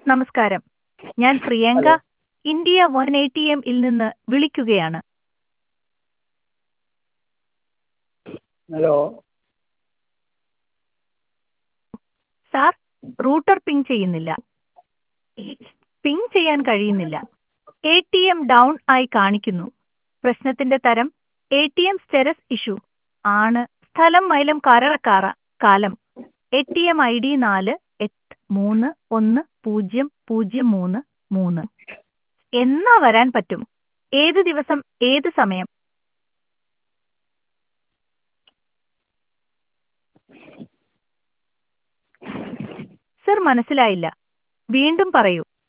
നമസ്കാരം ഞാൻ Priyanka hello India one A T M ഇൽ നിന്ന് വിളിക്കുകയാണ് ഹലോ സാർ റൂട്ടർ പിങ് ചെയ്യുന്നില്ല പിങ് ചെയ്യാൻ കഴിയുന്നില്ല എ ടി എം ഡൗൺ ആയി കാണിക്കുന്നു പ്രശ്നത്തിന്റെ തരം A T M status issue ആണ് സ്ഥലം മൈലം കരറക്കാറ കാലം A T M I D നാല് എട്ട് മൂന്ന് ഒന്ന് പൂജ്യം പൂജ്യം മൂന്ന് മൂന്ന് എന്നാ വരാൻ പറ്റും ഏത് ദിവസം ഏത് സമയം സർ മനസ്സിലായില്ല വീണ്ടും പറയൂ